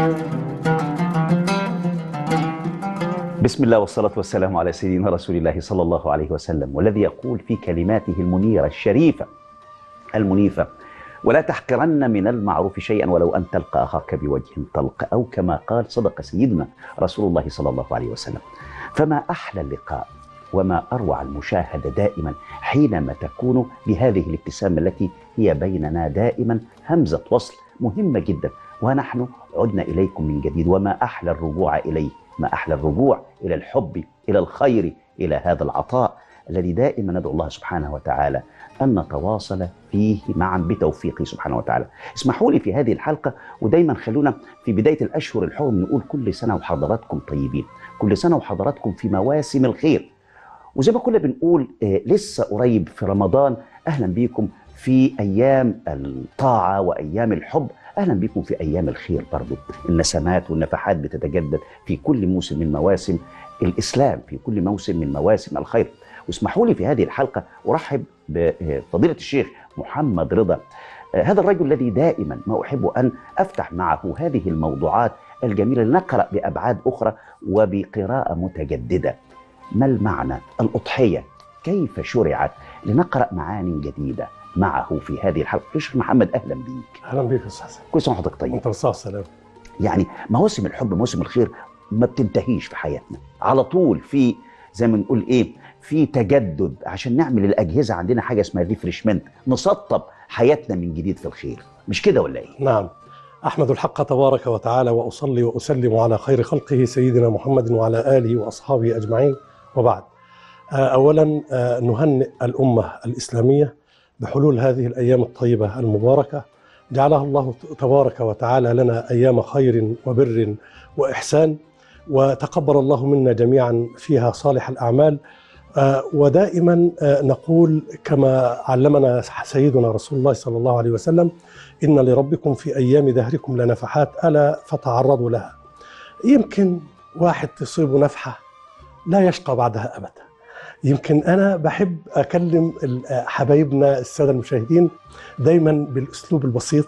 بسم الله والصلاة والسلام على سيدنا رسول الله صلى الله عليه وسلم والذي يقول في كلماته المنيرة الشريفة المنيفة ولا تحقرن من المعروف شيئا ولو أن تلقى أخاك بوجه طلق أو كما قال صدق سيدنا رسول الله صلى الله عليه وسلم فما أحلى اللقاء وما أروع المشاهدة دائما حينما تكون بهذه الابتسامة التي هي بيننا دائما همزة وصل مهمة جدا ونحن عدنا إليكم من جديد وما أحلى الرجوع إليه ما أحلى الرجوع إلى الحب إلى الخير إلى هذا العطاء الذي دائما ندعو الله سبحانه وتعالى أن نتواصل فيه معا بتوفيقه سبحانه وتعالى اسمحوا لي في هذه الحلقة ودايما خلونا في بداية الأشهر الحرم نقول كل سنة وحضراتكم طيبين كل سنة وحضراتكم في مواسم الخير وزي ما كنا بنقول آه، لسه قريب في رمضان أهلا بيكم في أيام الطاعة وأيام الحب أهلا بكم في أيام الخير برضو النسمات والنفحات بتتجدد في كل موسم من مواسم الإسلام في كل موسم من مواسم الخير واسمحوا لي في هذه الحلقة أرحب بفضيلة الشيخ محمد رضا آه، هذا الرجل الذي دائما ما أحب أن أفتح معه هذه الموضوعات الجميلة لنقرأ بأبعاد أخرى وبقراءة متجددة ما المعنى الأضحية كيف شرعت لنقرأ معاني جديدة معه في هذه الحلقة شيخ محمد أهلا بيك اهلا بك يا استاذ حسن كل سنة وحضرتك طيب وانت بالصحه والسلامه يعني مواسم الحب مواسم الخير ما بتنتهيش في حياتنا على طول في زي ما نقول ايه في تجدد عشان نعمل الاجهزه عندنا حاجه اسمها ريفريشمنت نسطب حياتنا من جديد في الخير مش كده ولا ايه نعم احمد الحق تبارك وتعالى واصلي واسلم على خير خلقه سيدنا محمد وعلى اله واصحابه اجمعين وبعد آه، اولا آه، نهنئ الامه الاسلاميه بحلول هذه الايام الطيبه المباركه جعلها الله تبارك وتعالى لنا ايام خير وبر واحسان وتقبل الله منا جميعا فيها صالح الاعمال آه، ودائما آه، نقول كما علمنا سيدنا رسول الله صلى الله عليه وسلم ان لربكم في ايام دهركم لنفحات الا فتعرضوا لها. يمكن واحد تصيبه نفحه لا يشقى بعدها ابدا. يمكن انا بحب اكلم ال- حبايبنا الساده المشاهدين دايما بالاسلوب البسيط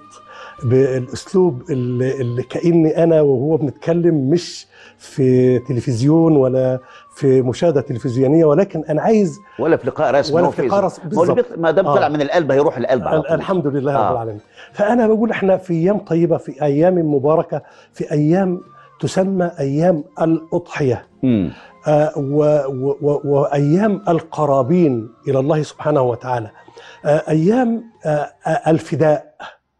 بالاسلوب اللي, اللي كاني انا وهو بنتكلم مش في تلفزيون ولا في مشاهده تلفزيونيه ولكن انا عايز ولا في لقاء رسمي ولا هو في لقاء فيسبوك. رسمي، ما هو اللي بالظبط. بيط- ما دام آه. طلع من القلب هيروح القلب على طول الحمد لله آه. رب العالمين فانا بقول احنا في ايام طيبه في ايام مباركه في ايام تسمى ايام الاضحيه مم. آه، و- و- و- وايام القرابين الى الله سبحانه وتعالى آه، ايام آه، آه، الفداء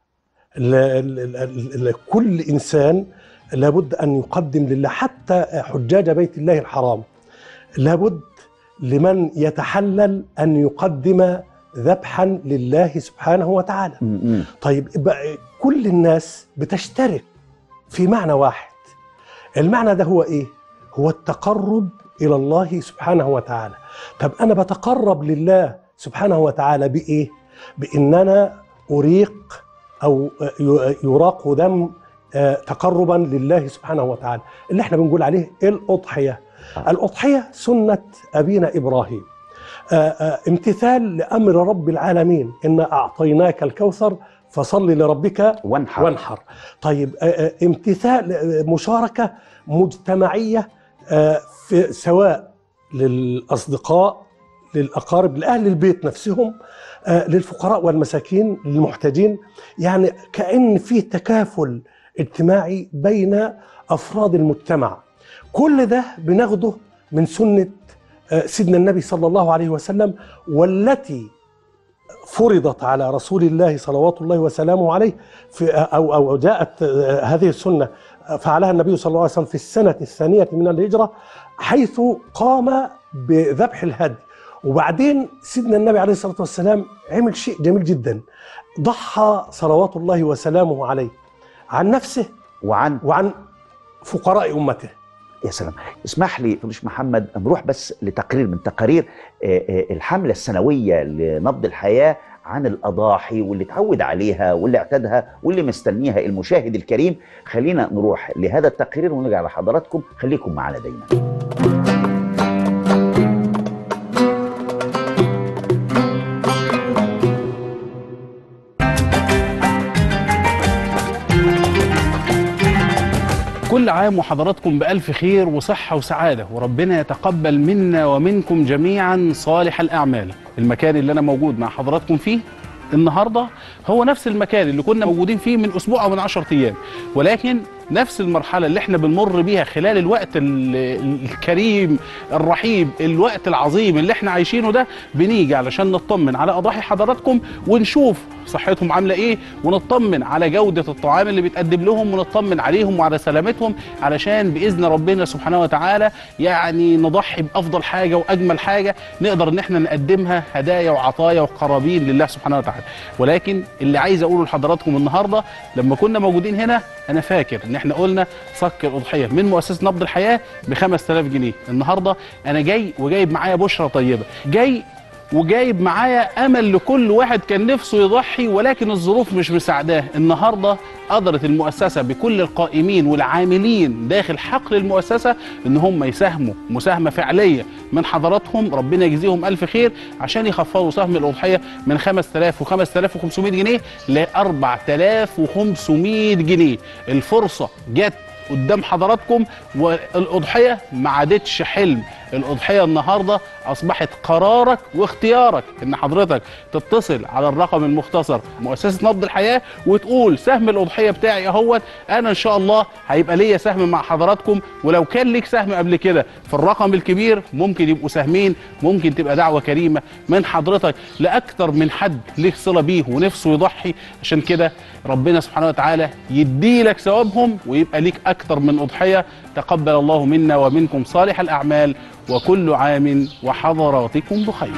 ل- ل- ل- ل- كل انسان لابد ان يقدم لله حتى حجاج بيت الله الحرام لابد لمن يتحلل ان يقدم ذبحا لله سبحانه وتعالى مم. مم. طيب يبقى كل الناس بتشترك في معنى واحد المعنى ده هو ايه هو التقرب الى الله سبحانه وتعالى طب انا بتقرب لله سبحانه وتعالى بايه بان انا اريق او ي- يراق دم آه، تقربا لله سبحانه وتعالى اللي احنا بنقول عليه الاضحيه آه. الاضحيه سنه ابينا ابراهيم آه، آه، امتثال لامر رب العالمين انا اعطيناك الكوثر فصل لربك وانحر وانحر طيب آه، آه، امتثال آه، مشاركه مجتمعيه آه، في سواء للاصدقاء للاقارب لاهل البيت نفسهم آه، للفقراء والمساكين للمحتاجين يعني كان في تكافل اجتماعي بين افراد المجتمع كل ده بناخده من سنه آه، سيدنا النبي صلى الله عليه وسلم والتي فرضت على رسول الله صلوات الله وسلامه عليه في او او جاءت آه، هذه السنه آه، فعلها النبي صلى الله عليه وسلم في السنه الثانيه من الهجره حيث قام بذبح الهدي وبعدين سيدنا النبي عليه الصلاه والسلام عمل شيء جميل جدا ضحى صلوات الله وسلامه عليه عن نفسه وعن وعن فقراء امته يا سلام اسمح لي فضيلة محمد نروح بس لتقرير من تقارير آه، آه، الحملة السنوية لنبض الحياة عن الأضاحي واللي اتعود عليها واللي اعتادها واللي مستنيها المشاهد الكريم خلينا نروح لهذا التقرير ونرجع لحضراتكم خليكم معنا دايما كل عام وحضراتكم بألف خير وصحة وسعادة وربنا يتقبل منا ومنكم جميعا صالح الأعمال المكان اللي أنا موجود مع حضراتكم فيه النهاردة هو نفس المكان اللي كنا موجودين فيه من أسبوع أو من عشرة أيام ولكن نفس المرحلة اللي احنا بنمر بيها خلال الوقت ال- الكريم الرحيب الوقت العظيم اللي احنا عايشينه ده بنيجي علشان نطمن على أضاحي حضراتكم ونشوف صحتهم عاملة ايه ونطمن على جودة الطعام اللي بيتقدم لهم ونطمن عليهم وعلى سلامتهم علشان بإذن ربنا سبحانه وتعالى يعني نضحي بأفضل حاجة وأجمل حاجة نقدر ان احنا نقدمها هدايا وعطايا وقرابين لله سبحانه وتعالى ولكن اللي عايز اقوله لحضراتكم النهارده لما كنا موجودين هنا انا فاكر ان احنا قلنا صك الاضحيه من مؤسسه نبض الحياه ب 5000 جنيه النهارده انا جاي وجايب معايا بشرى طيبه جاي وجايب معايا امل لكل واحد كان نفسه يضحي ولكن الظروف مش مساعداه النهارده قدرت المؤسسه بكل القائمين والعاملين داخل حقل المؤسسه ان هم يساهموا مساهمه فعليه من حضراتهم ربنا يجزيهم الف خير عشان يخفضوا سهم الاضحيه من 5000 و5500 جنيه ل 4500 جنيه الفرصه جت قدام حضراتكم والاضحيه ما عادتش حلم الاضحيه النهارده اصبحت قرارك واختيارك ان حضرتك تتصل على الرقم المختصر مؤسسه نبض الحياه وتقول سهم الاضحيه بتاعي اهوت انا ان شاء الله هيبقى ليا سهم مع حضراتكم ولو كان ليك سهم قبل كده في الرقم الكبير ممكن يبقوا سهمين ممكن تبقى دعوه كريمه من حضرتك لاكتر من حد ليه صله بيه ونفسه يضحي عشان كده ربنا سبحانه وتعالى يدي لك ثوابهم ويبقى ليك اكتر من اضحيه تقبل الله منا ومنكم صالح الاعمال وكل عام وحضراتكم بخير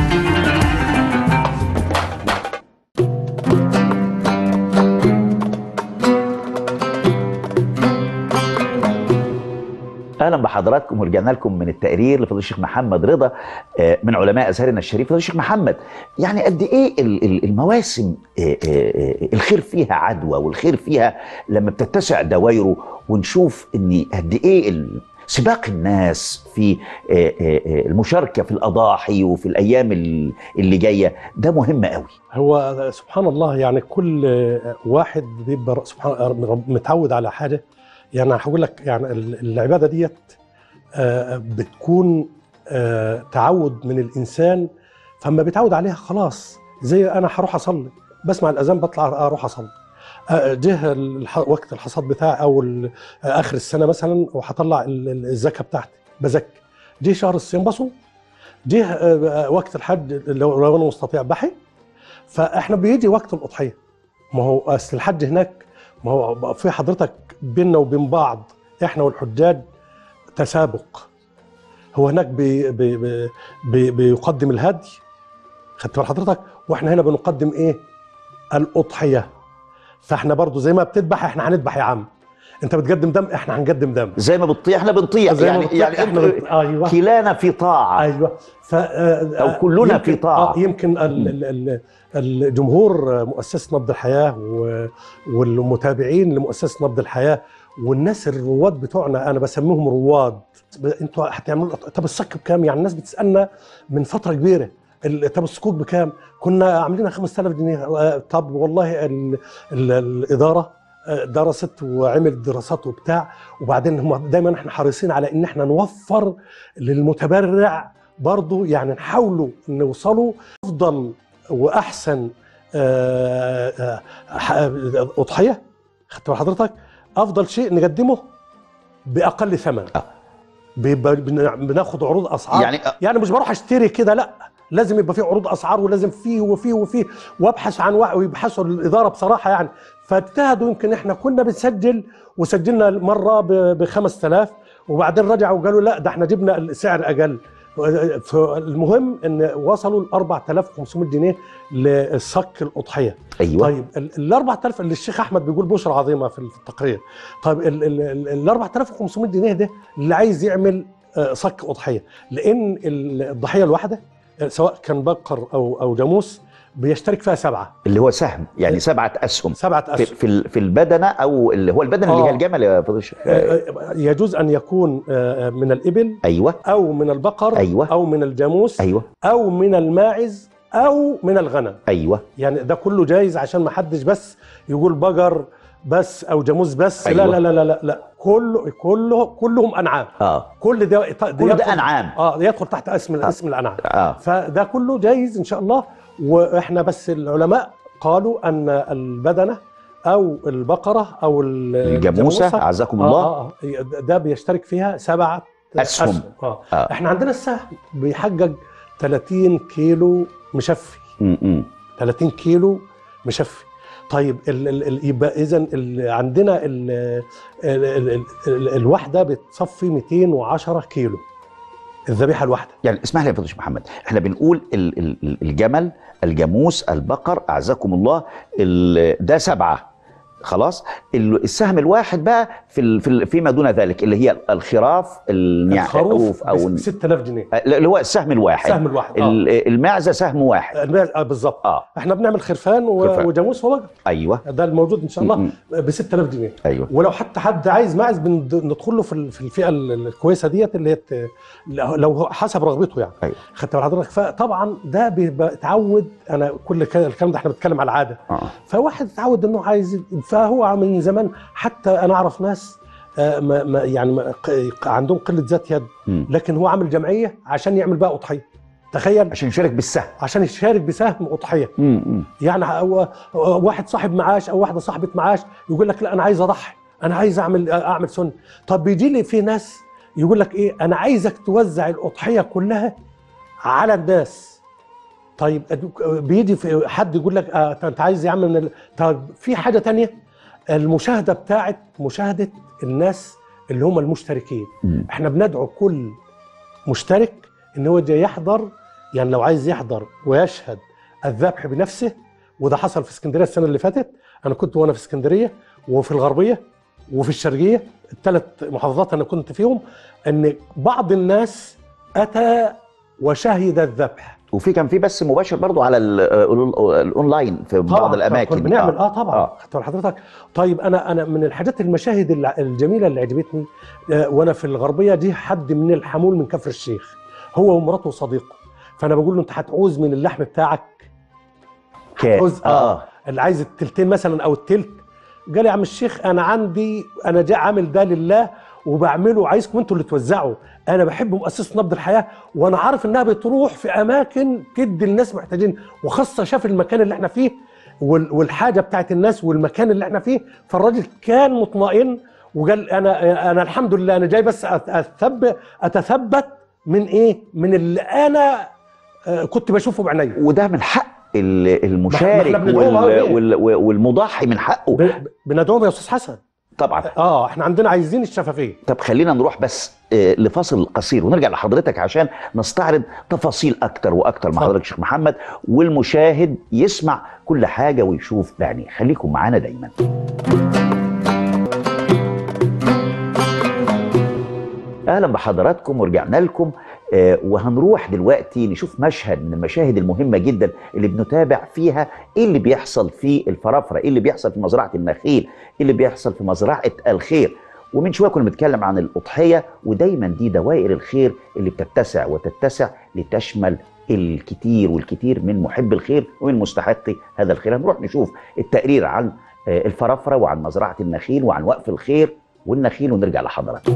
اهلا بحضراتكم ورجعنا لكم من التقرير لفضيله الشيخ محمد رضا آه، من علماء ازهرنا الشريف فضيله الشيخ محمد يعني قد ايه ال- ال- المواسم آه، آه، آه، الخير فيها عدوى والخير فيها لما بتتسع دوايره ونشوف ان قد ايه ال- سباق الناس في آه، آه، آه، المشاركه في الاضاحي وفي الايام ال- اللي جايه ده مهم قوي هو سبحان الله يعني كل واحد بيبقى سبحان رب- متعود على حاجه يعني أنا هقول لك يعني ال- العباده ديت آه، بتكون آه، تعود من الانسان فما بيتعود عليها خلاص زي انا هروح اصلي بسمع الاذان بطلع اروح اصلي آه، جه الح- وقت الحصاد بتاعي او ال- آه، اخر السنه مثلا وهطلع ال- ال- الزكاه بتاعتي بزكي جه شهر الصيام بصوم جه آه، وقت الحج لو لو انا مستطيع بحج فاحنا بيجي وقت الاضحيه ما هو اصل الحج هناك ما هو في حضرتك بيننا وبين بعض احنا والحجاج تسابق هو هناك بي بي بي بي بيقدم الهدي خدت بال حضرتك واحنا هنا بنقدم ايه الاضحيه فاحنا برضو زي ما بتذبح احنا هنذبح يا عم انت بتقدم دم احنا هنقدم دم زي ما بتطيع احنا بنطيع زي ما يعني بتطيع يعني احنا انتوا بنط- ايوه كلانا في طاعه ايوه ف أو كلنا في طاعة. آه يمكن ال- ال- ال- الجمهور مؤسسه نبض الحياه و- والمتابعين لمؤسسه نبض الحياه والناس الرواد بتوعنا انا بسميهم رواد ب- انتوا هتعملوا طب الصك بكام؟ يعني الناس بتسالنا من فتره كبيره ال- طب الصكوك بكام؟ كنا عاملينها 5000 جنيه آه، طب والله ال ال الاداره آه، درست وعملت دراسات وبتاع وبعدين هم دايما احنا حريصين على ان احنا نوفر للمتبرع برضه يعني نحاولوا نوصلوا افضل واحسن آه، آه، ح- اضحيه خدت بال حضرتك افضل شيء نقدمه باقل ثمن آه. بيبقى بن- بناخد عروض اسعار يعني يعني مش بروح اشتري كده لا لازم يبقى في عروض اسعار ولازم فيه وفيه وفيه وابحث عن واحد ويبحثوا الاداره بصراحه يعني فاجتهدوا يمكن احنا كنا بنسجل وسجلنا مره ب 5000 وبعدين رجعوا وقالوا لا ده احنا جبنا السعر اقل فالمهم ان وصلوا ل 4500 جنيه لصك الاضحيه ايوه طيب ال ال 4000 اللي الشيخ احمد بيقول بشرى عظيمه في في التقرير طيب ال ال- ال ال 4500 جنيه ده اللي عايز يعمل آه، صك اضحيه لان ال- الضحيه الواحده آه، سواء كان بقر او او جاموس بيشترك فيها سبعه اللي هو سهم يعني سبعه اسهم سبعه في اسهم في ال- في البدنه او اللي هو البدنه اللي آه. هي الجمل يا فضيله الشيخ آه، آه، يجوز ان يكون آه، من الابل ايوه او من البقر أيوة. او من الجاموس ايوه او من الماعز او من الغنم ايوه يعني ده كله جايز عشان ما حدش بس يقول بقر بس او جاموس بس أيوة. لا لا لا لا لا كله كله كلهم انعام اه كل ده كل ده يدخل- انعام اه يدخل تحت اسم آه. اسم الانعام اه فده كله جايز ان شاء الله واحنا بس العلماء قالوا ان البدنه او البقره او ال- الجاموسه الجاموسة، اعزكم آه الله آه آه ده بيشترك فيها سبعه أسهم. آه. آه. احنا عندنا السهم بيحجج 30 كيلو مشفي م- م. 30 كيلو مشفي طيب ال ال ال يبقى اذا عندنا ال ال ال ال ال الواحده بتصفي 210 كيلو الذبيحه الواحده يعني اسمح لي يا فضيله الشيخ محمد احنا بنقول ال- ال- ال- الجمل الجاموس البقر اعزكم الله ال- ده سبعه خلاص ال- السهم الواحد بقى في ال- في ال- فيما دون ذلك اللي هي الخراف النعوف الخروف او ب 6000 جنيه اللي هو السهم الواحد السهم الواحد اه ال- المعزه سهم واحد الماء- آه بالظبط اه احنا بنعمل خرفان و- خرفان. وجاموس وبقر ايوه ده الموجود ان شاء م- الله م. ب 6000 جنيه ايوه ولو حتى حد عايز ماعز بندخل له في ال- في الفئه ال- الكويسه ديت اللي هي ت- لو هو حسب رغبته يعني أيوة. خدت بال حضرتك فطبعا ده بيبقى اتعود انا كل ك- الكلام ده احنا بنتكلم على العاده اه فواحد اتعود انه عايز فهو من زمان حتى انا اعرف ناس آه، ما ما يعني ما ق- عندهم قله ذات يد م. لكن هو عامل جمعيه عشان يعمل بقى اضحيه تخيل عشان يشارك بالسهم عشان يشارك بسهم اضحيه م- م. يعني هو واحد صاحب معاش او واحده صاحبه معاش يقول لك لا انا عايز اضحي انا عايز اعمل اعمل سنه طب بيجي لي في ناس يقول لك ايه انا عايزك توزع الاضحيه كلها على الناس طيب أدوك- بيجي في حد يقول لك آه انت عايز يا عم من ال... طب في حاجه تانية المشاهده بتاعت مشاهده الناس اللي هم المشتركين م. احنا بندعو كل مشترك ان هو جاي يحضر يعني لو عايز يحضر ويشهد الذبح بنفسه وده حصل في اسكندريه السنه اللي فاتت انا كنت وانا في اسكندريه وفي الغربيه وفي الشرقيه الثلاث محافظات انا كنت فيهم ان بعض الناس اتى وشهد الذبح وفي كان في بث مباشر برضو على ال- ال- الاونلاين في بعض طبعاً، الاماكن كنا بنعمل اه طبعا آه. آه. خدت بال حضرتك طيب انا انا من الحاجات المشاهد الع- الجميله اللي عجبتني آه وانا في الغربيه دي حد من الحمول من كفر الشيخ هو ومراته وصديقه فانا بقول له انت هتعوز من اللحم بتاعك كان عاوز اه اللي عايز التلتين مثلا او التلت قال لي يا عم الشيخ انا عندي انا جاي عامل ده لله وبعمله عايزكم انتوا اللي توزعوا انا بحب مؤسسه نبض الحياه وانا عارف انها بتروح في اماكن تدي الناس محتاجين وخاصه شاف المكان اللي احنا فيه وال- والحاجه بتاعت الناس والمكان اللي احنا فيه فالراجل كان مطمئن وقال انا انا الحمد لله انا جاي بس أت- اتثبت اتثبت من ايه؟ من اللي انا آه، كنت بشوفه بعينيا وده من حق ال- المشارك ما إحنا بندعوهم أهو وال ليه؟ وال والمضحي من حقه ب- بندعوهم يا استاذ حسن طبعا اه احنا عندنا عايزين الشفافيه طب خلينا نروح بس آه، لفاصل قصير ونرجع لحضرتك عشان نستعرض تفاصيل اكتر واكتر مع اتفضل. حضرتك شيخ محمد والمشاهد يسمع كل حاجه ويشوف بعينيه خليكم معانا دايما اهلا بحضراتكم ورجعنا لكم آه، وهنروح دلوقتي نشوف مشهد من المشاهد المهمه جدا اللي بنتابع فيها ايه اللي بيحصل في الفرافره ايه اللي بيحصل في مزرعه النخيل ايه اللي بيحصل في مزرعه الخير ومن شويه كنا بنتكلم عن الاضحيه ودايما دي دوائر الخير اللي بتتسع وتتسع لتشمل الكتير والكتير من محب الخير ومن مستحقي هذا الخير هنروح نشوف التقرير عن آه، الفرافره وعن مزرعه النخيل وعن وقف الخير والنخيل ونرجع لحضراتكم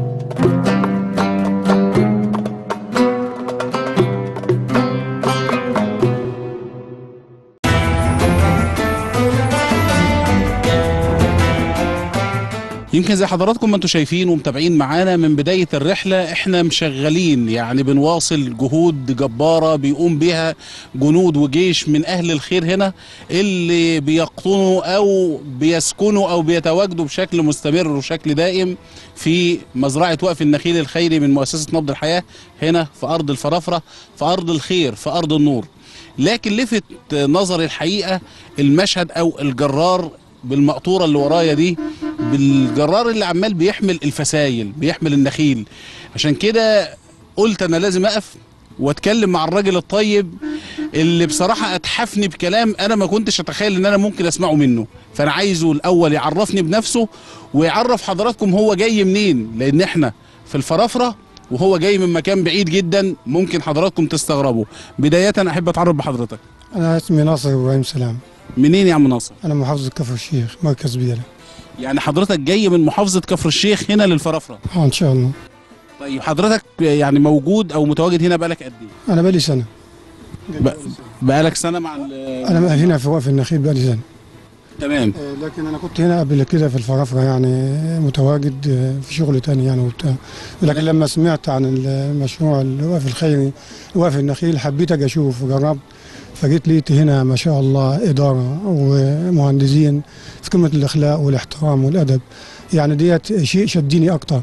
يمكن زي حضراتكم ما انتم شايفين ومتابعين معانا من بداية الرحلة احنا مشغلين يعني بنواصل جهود جبارة بيقوم بها جنود وجيش من اهل الخير هنا اللي بيقطنوا او بيسكنوا او بيتواجدوا بشكل مستمر وشكل دائم في مزرعة وقف النخيل الخيري من مؤسسة نبض الحياة هنا في ارض الفرافرة في ارض الخير في ارض النور لكن لفت نظري الحقيقة المشهد او الجرار بالمقطورة اللي ورايا دي بالجرار اللي عمال بيحمل الفسايل بيحمل النخيل عشان كده قلت انا لازم اقف واتكلم مع الراجل الطيب اللي بصراحة اتحفني بكلام انا ما كنتش اتخيل ان انا ممكن اسمعه منه فانا عايزه الاول يعرفني بنفسه ويعرف حضراتكم هو جاي منين لان احنا في الفرافرة وهو جاي من مكان بعيد جدا ممكن حضراتكم تستغربوا بداية احب اتعرف بحضرتك أنا اسمي ناصر إبراهيم سلام منين يا عم ناصر أنا محافظ كفر الشيخ مركز بيلا يعني حضرتك جاي من محافظه كفر الشيخ هنا للفرافره اه ان شاء الله طيب حضرتك يعني موجود او متواجد هنا بقالك قد ايه انا بقالي سنه ب- بقالك سنه مع ال- انا هنا في وقف النخيل بقالي سنه تمام آه، لكن انا كنت هنا قبل كده في الفرافره يعني متواجد آه، في شغل تاني يعني وبتاع لكن لما سمعت عن المشروع الوقف الخيري وقف النخيل حبيت اجي اشوف وجربت فجيت لقيت هنا ما شاء الله اداره ومهندسين في قمه الاخلاق والاحترام والادب يعني ديت شيء شدني اكتر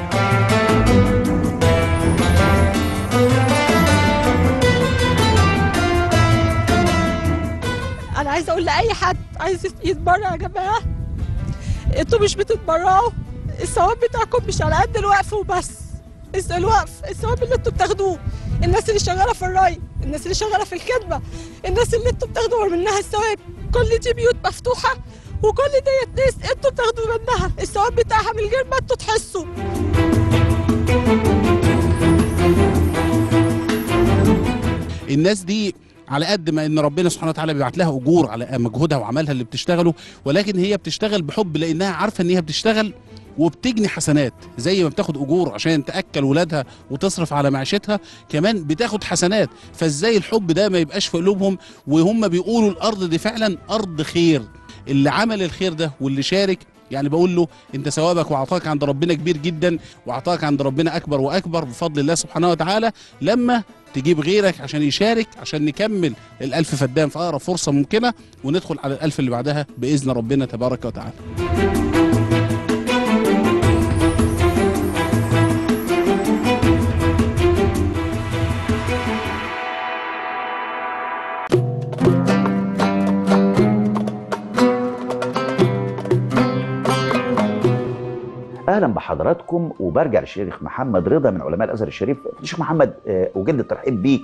انا عايزه اقول لاي حد عايز يتبرع يا جماعه انتوا مش بتتبرعوا الثواب بتاعكم مش على قد الوقف وبس الس- الوقف الثواب اللي انتوا بتاخدوه الناس اللي شغاله في الري الناس اللي شغاله في الخدمه الناس اللي انتوا بتاخدوا منها الثواب كل دي بيوت مفتوحه وكل ديت ناس انتوا بتاخدوا منها الثواب بتاعها من غير ما انتوا تحسوا الناس دي على قد ما ان ربنا سبحانه وتعالى بيبعت لها اجور على مجهودها وعملها اللي بتشتغله ولكن هي بتشتغل بحب لانها عارفه ان هي بتشتغل وبتجني حسنات زي ما بتاخد اجور عشان تاكل ولادها وتصرف على معيشتها كمان بتاخد حسنات فازاي الحب ده ما يبقاش في قلوبهم وهم بيقولوا الارض دي فعلا ارض خير اللي عمل الخير ده واللي شارك يعني بقول له انت ثوابك وعطاك عند ربنا كبير جدا وعطاك عند ربنا اكبر واكبر بفضل الله سبحانه وتعالى لما تجيب غيرك عشان يشارك عشان نكمل الألف فدان في أقرب فرصة ممكنة وندخل على الألف اللي بعدها بإذن ربنا تبارك وتعالى اهلا بحضراتكم وبرجع للشيخ محمد رضا من علماء الازهر الشريف الشيخ محمد آه، وجد الترحيب بيك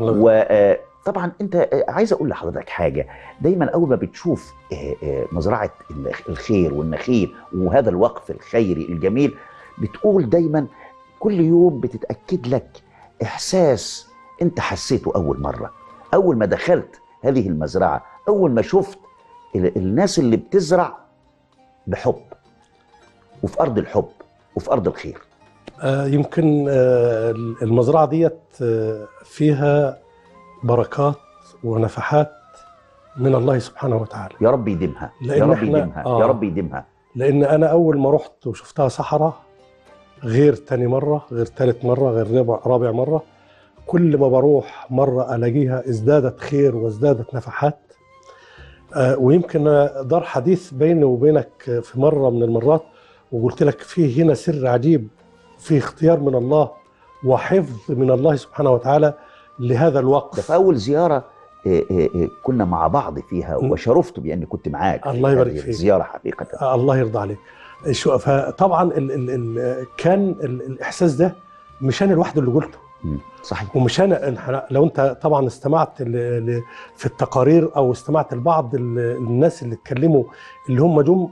وطبعا انت آه، عايز اقول لحضرتك حاجه دايما اول ما بتشوف آه، آه، مزرعه النخ- الخير والنخيل وهذا الوقف الخيري الجميل بتقول دايما كل يوم بتتاكد لك احساس انت حسيته اول مره اول ما دخلت هذه المزرعه اول ما شفت ال- الناس اللي بتزرع بحب وفي ارض الحب وفي ارض الخير آه، يمكن آه، المزرعة ديت آه، فيها بركات ونفحات من الله سبحانه وتعالى يا رب يديمها لأن يا رب إحنا- يديمها آه. يا رب يديمها لأن أنا أول ما رحت وشفتها صحراء غير تاني مرة غير تالت مرة غير رابع, رابع مرة كل ما بروح مرة ألاقيها ازدادت خير وازدادت نفحات آه، ويمكن دار حديث بيني وبينك في مرة من المرات وقلت لك فيه هنا سر عجيب في اختيار من الله وحفظ من الله سبحانه وتعالى لهذا ده الوقف في اول زياره آه، آه، آه، كنا مع بعض فيها م. وشرفت باني كنت معاك في الله يبارك هذه فيك. الزياره حقيقه آه، الله يرضى عليك شو فطبعا ال ال ال كان ال الاحساس ده مش انا لوحده اللي قلته م. صحيح ومش انا إحنا- لو انت طبعا استمعت ل- ل- في التقارير او استمعت لبعض ال- الناس اللي اتكلموا اللي هم جم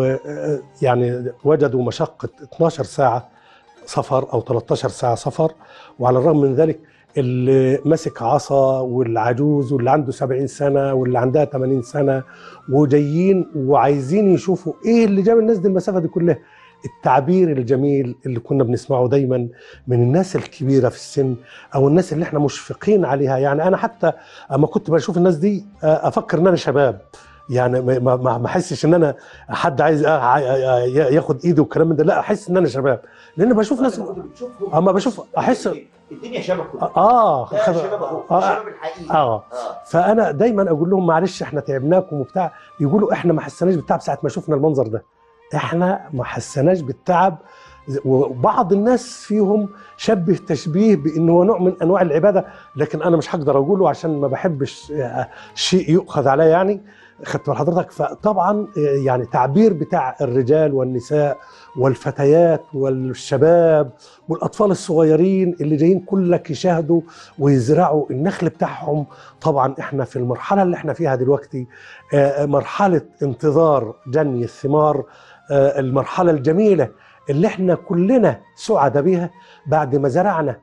ويعني وجدوا مشقه 12 ساعه سفر او 13 ساعه سفر وعلى الرغم من ذلك اللي ماسك عصا والعجوز واللي عنده 70 سنه واللي عندها 80 سنه وجايين وعايزين يشوفوا ايه اللي جاب الناس دي المسافه دي كلها التعبير الجميل اللي كنا بنسمعه دايما من الناس الكبيره في السن او الناس اللي احنا مشفقين عليها يعني انا حتى اما كنت بشوف الناس دي آه، افكر ان انا شباب يعني ما- ما ما ما احسش ان انا حد عايز آه، ع- آه، ياخد ايدي والكلام من ده لا احس ان انا شباب لان بشوف ناس اما بشوف احس الدنيا شباب اه ده خد- شباب اهو آه. الشباب الحقيقي اه آه. فانا دايما اقول لهم معلش احنا تعبناكم وبتاع يقولوا احنا ما حسناش بالتعب ساعه ما شفنا المنظر ده احنا ما حسناش بالتعب وبعض الناس فيهم شبه تشبيه بان هو نوع من انواع العباده لكن انا مش هقدر اقوله عشان ما بحبش آه، شيء يؤخذ عليه يعني خدت بال حضرتك فطبعا آه، يعني تعبير بتاع الرجال والنساء والفتيات والشباب والاطفال الصغيرين اللي جايين كلك يشاهدوا ويزرعوا النخل بتاعهم طبعا احنا في المرحله اللي احنا فيها دلوقتي آه، مرحله انتظار جني الثمار آه، المرحله الجميله اللي احنا كلنا سعداء بيها بعد ما زرعنا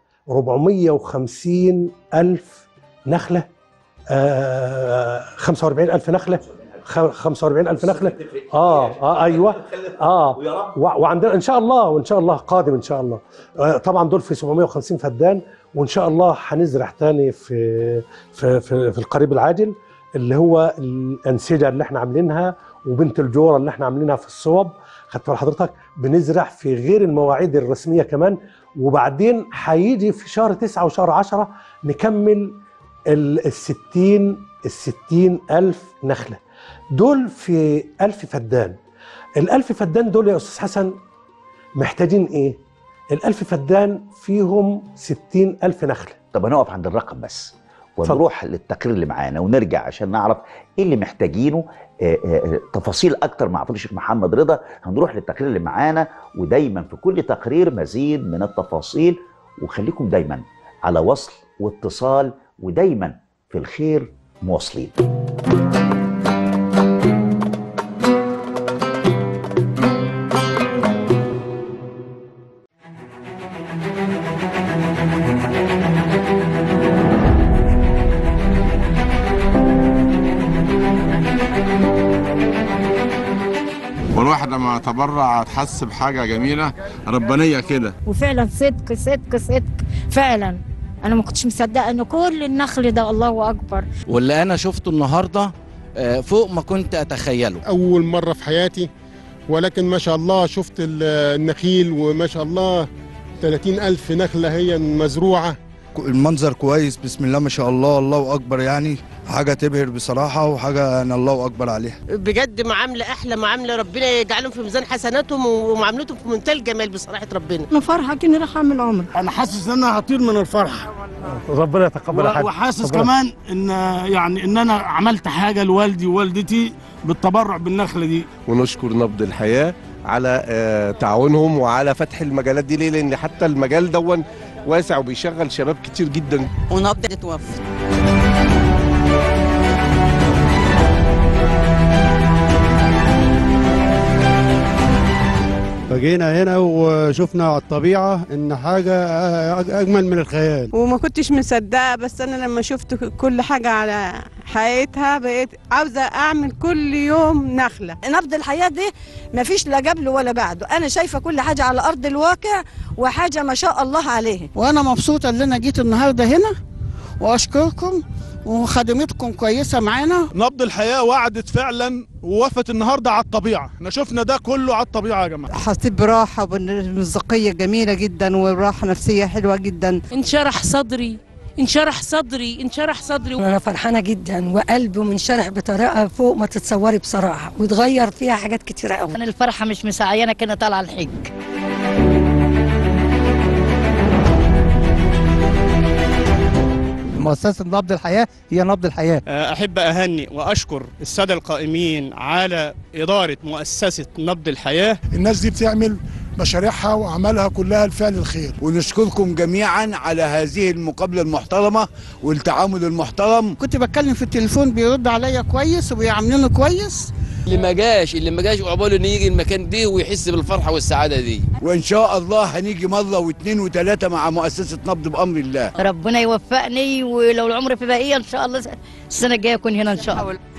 450 ألف نخلة آه، 45 ألف نخلة خ- 45000 نخله اه اه ايوه اه و- وعندنا ان شاء الله وان شاء الله قادم ان شاء الله آه، طبعا دول في 750 فدان وان شاء الله هنزرع تاني في في في, في القريب العاجل اللي هو الانسجه اللي احنا عاملينها وبنت الجوره اللي احنا عاملينها في الصوب خدت بال حضرتك بنزرع في غير المواعيد الرسميه كمان وبعدين هيجي في شهر تسعة وشهر عشرة نكمل ال ال 60 ال 60 ألف نخلة دول في ألف فدان الألف فدان دول يا أستاذ حسن محتاجين إيه؟ الألف فدان فيهم 60 ألف نخلة طب هنقف عند الرقم بس ونروح للتقرير اللي معانا ونرجع عشان نعرف ايه اللي محتاجينه آه، آه، آه، تفاصيل اكتر مع فضيله الشيخ محمد رضا هنروح للتقرير اللي معانا ودايما في كل تقرير مزيد من التفاصيل وخليكم دايما على وصل واتصال ودايما في الخير مواصلين والواحد لما يتبرع تحس بحاجة جميلة ربانية كده وفعلا صدق صدق صدق فعلا انا ما كنتش مصدقه ان كل النخل ده الله اكبر واللي انا شفته النهارده آه، فوق ما كنت اتخيله أول مرة في حياتي ولكن ما شاء الله شفت ال- النخيل وما شاء الله 30 ألف نخلة هي مزروعة المنظر كويس بسم الله ما شاء الله الله اكبر يعني حاجه تبهر بصراحه وحاجه انا الله اكبر عليها بجد معامله احلى معامله ربنا يجعلهم في ميزان حسناتهم ومعاملتهم في منتهى الجمال بصراحه ربنا انا فرحه كاني رايحه اعمل عمره انا حاسس ان انا هطير من الفرح ربنا يتقبل يا حاج وحاسس ربنا- كمان ان يعني ان انا عملت حاجه لوالدي ووالدتي بالتبرع بالنخله دي ونشكر نبض الحياة على آه، تعاونهم وعلى فتح المجالات دي ليه لأن حتى المجال دون واسع وبيشغل شباب كتير جدا ونبض اتوفى فجينا هنا وشفنا على الطبيعة إن حاجة أج- أجمل من الخيال وما كنتش مصدقه بس انا لما شفت كل حاجه على حقيقتها بقيت عاوزه اعمل كل يوم نخله نبض الحياة دي مفيش لا قبله ولا بعده أنا شايفة كل حاجة على أرض الواقع وحاجة ما شاء الله عليه وانا مبسوطه ان انا جيت النهارده هنا واشكركم وخدمتكم كويسه معانا نبض الحياه وعدت فعلا ووفت النهارده على الطبيعه احنا شفنا ده كله على الطبيعه يا جماعه حسيت براحة والمصداقية جميلة جدا وراحة نفسية حلوة جدا انشرح صدري انشرح صدري انشرح صدري انا فرحانه جدا وقلبي منشرح بطريقه فوق ما تتصوري بصراحه وتغير فيها حاجات كتيره قوي انا الفرحه مش مسعيانه كده طالعه الحج مؤسسة نبض الحياة هي نبض الحياة أحب أهني وأشكر السادة القائمين على إدارة مؤسسة نبض الحياة الناس دي بتعمل مشاريعها وأعمالها كلها لفعل الخير ونشكركم جميعا على هذه المقابلة المحترمة والتعامل المحترم كنت بتكلم في التليفون بيرد عليا كويس وبيعاملوني كويس اللي ما جاش اللي ما جاش عقباله انه يجي المكان دي ويحس بالفرحه والسعاده دي وإن شاء الله هنيجي مرة واثنين وثلاثة مع مؤسسة نبض بأمر الله ربنا يوفقني ولو العمر في بقيه ان شاء الله السنه الجايه اكون هنا ان شاء الله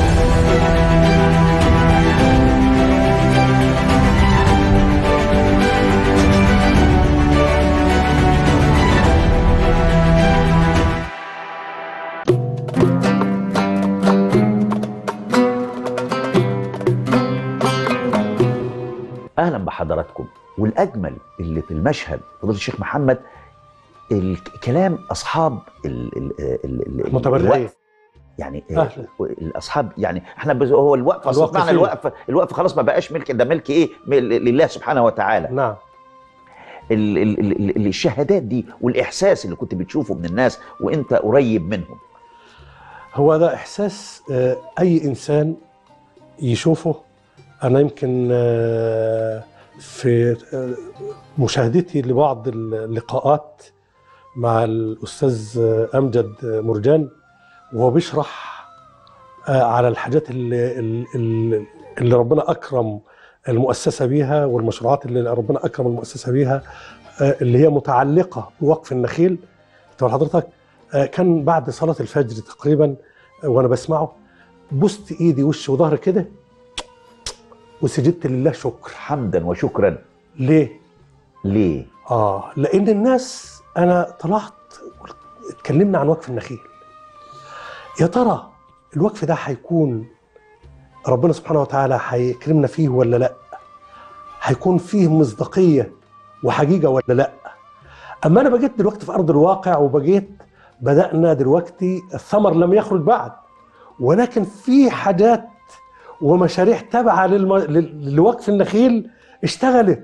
اهلا بحضراتكم والاجمل اللي في المشهد فضيله الشيخ محمد الكلام اصحاب ال ال ال ال متبرعين. الوقف. يعني أهلا. الاصحاب يعني احنا بز- هو الوقف اصلا الوقف معنى فيه. الوقف الوقف خلاص ما بقاش ملك ده ملك ايه مل- لله سبحانه وتعالى نعم ال ال ال ال الشهادات دي والاحساس اللي كنت بتشوفه من الناس وانت قريب منهم هو ده احساس آه، اي انسان يشوفه انا يمكن آه، في آه، مشاهدتي لبعض اللقاءات مع الاستاذ آه، امجد مرجان وهو بيشرح آه، على الحاجات اللي, اللي, اللي ربنا اكرم المؤسسه بيها والمشروعات اللي ربنا اكرم المؤسسه بيها آه، اللي هي متعلقه بوقف النخيل طبعا حضرتك آه، كان بعد صلاه الفجر تقريبا آه، وانا بسمعه بوست ايدي وش وظهر كده وسجدت لله شكر حمدا وشكرا ليه ليه اه لان الناس انا طلعت قلت- اتكلمنا عن وقف النخيل يا ترى الوقف ده هيكون ربنا سبحانه وتعالى هيكرمنا فيه ولا لا هيكون فيه مصداقيه وحقيقه ولا لا اما انا بقيت دلوقتي في ارض الواقع وبقيت بدانا دلوقتي الثمر لم يخرج بعد ولكن في حاجات ومشاريع تابعه للم... لل- لوقف النخيل اشتغلت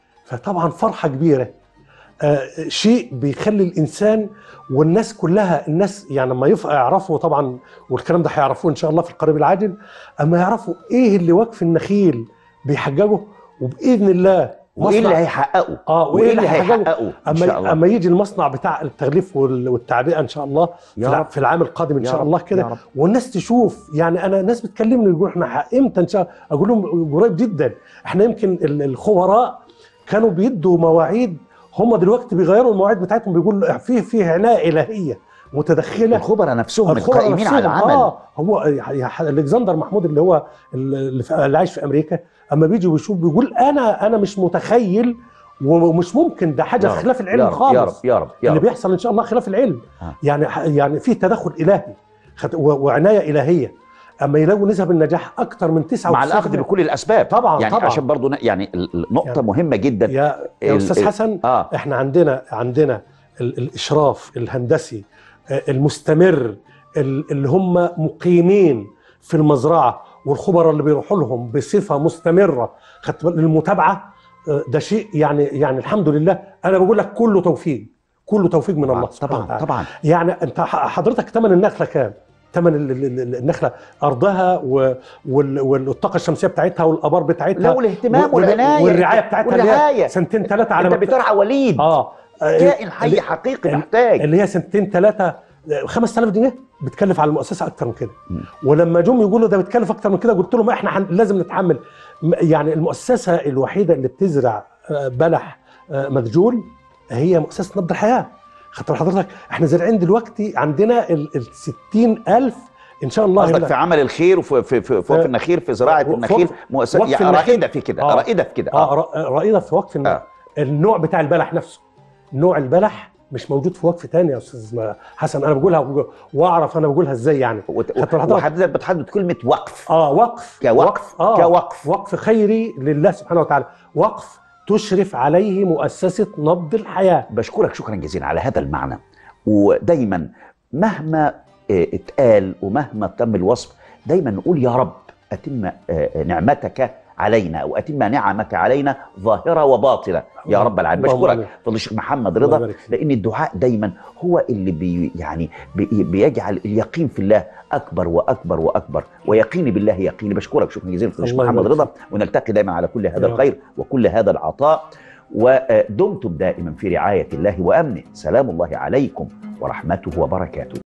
فطبعا فرحه كبيره آه شيء بيخلي الانسان والناس كلها الناس يعني لما يف- يعرفوا طبعا والكلام ده هيعرفوه ان شاء الله في القريب العاجل اما يعرفوا ايه اللي وقف النخيل بيحققه وباذن الله وايه اللي مصنع- هيحققه اه وايه اللي هيحققه ان اما شاء الله اما يجي المصنع بتاع التغليف وال- والتعبئه ان شاء الله في, يا الع- رب. في العام القادم ان يا شاء رب. الله يا كده رب. والناس تشوف يعني انا ناس بتكلمني يقول احنا ح- امتى ان شاء اقول لهم قريب جدا احنا يمكن ال- الخبراء كانوا بيدوا مواعيد هم دلوقتي بيغيروا المواعيد بتاعتهم بيقولوا في في عنايه الهيه متدخله الخبراء نفسهم الخبراء القائمين على نفسهم، العمل اه هو يا ح- الكسندر محمود اللي هو اللي, في- اللي عايش في امريكا اما بيجي ويشوف بيقول انا انا مش متخيل ومش ممكن ده حاجه يا رب، خلاف يا العلم رب، خالص يا رب يا رب يا اللي رب بيحصل ان شاء الله خلاف العلم آه. يعني يعني في تدخل الهي خد- و- وعنايه الهيه اما يلاقوا نسب النجاح اكتر من 99 مع الاخذ بكل الاسباب طبعا يعني طبعا عشان برضو ن- يعني ال- النقطه يعني- مهمه جدا يا يا ال- استاذ ال- حسن اه احنا عندنا عندنا ال- الاشراف الهندسي آه، المستمر ال- اللي هم مقيمين في المزرعه والخبراء اللي بيروحوا لهم بصفه مستمره خدت بالك؟ للمتابعه آه، ده شيء يعني يعني الحمد لله انا بقول لك كله توفيق كله توفيق من الله سبحانه طبعا وتعالى. طبعا يعني انت ح- حضرتك ثمن النخله كام؟ ثمن ال- ال- ال- النخله ارضها و- وال- والطاقه الشمسيه بتاعتها والابار بتاعتها لا والاهتمام وال- والعنايه والرعايه بتاعتها اللي هي والرعايه سنتين ثلاثه على انت ما بت- بترعى وليد اه كائن حي اللي- حقيقي محتاج اللي هي سنتين ثلاثه 5000 جنيه بتكلف على المؤسسه اكتر من كده ولما جم يقولوا ده بتكلف اكتر من كده قلت لهم احنا حن- لازم نتحمل م- يعني المؤسسه الوحيده اللي بتزرع آه، بلح آه، مدجول هي مؤسسه نبض الحياه خدت بال حضرتك احنا زارعين دلوقتي عندنا ال ال 60000 ان شاء الله قصدك هنا. في عمل الخير وفي في في, في وقف آه، النخير في زراعه وقف- النخيل مؤسسه وقف يعني النخيل. رائده في كده آه. رائده في كده اه ر- رائده في وقف النخيل النوع بتاع البلح نفسه نوع البلح مش موجود في وقف تاني يا استاذ ما- حسن انا بقولها واعرف انا بقولها ازاي يعني خدت بال حضرتك؟ وحضرتك بتحدد كلمه وقف اه وقف كوقف آه كوقف وقف خيري لله سبحانه وتعالى وقف تشرف عليه مؤسسه نبض الحياه بشكرك شكرا جزيلا على هذا المعنى ودايما مهما آه، اتقال ومهما تم الوصف دايما نقول يا رب اتم آه، آه، نعمتك علينا او اتم نعمك علينا ظاهره وباطنه يا رب العالمين اللهم بشكرك آمين. فضل الشيخ محمد الله رضا يبارك فيك. لان الدعاء دايما هو اللي بي يعني بي بيجعل اليقين في الله اكبر واكبر واكبر ويقيني بالله يقيني بشكرك شكرا جزيلا فضل الشيخ الله محمد يبارك رضا ونلتقي دايما على كل هذا يا رب. الخير وكل هذا العطاء ودمتم دائما في رعايه الله وامنه سلام الله عليكم ورحمته وبركاته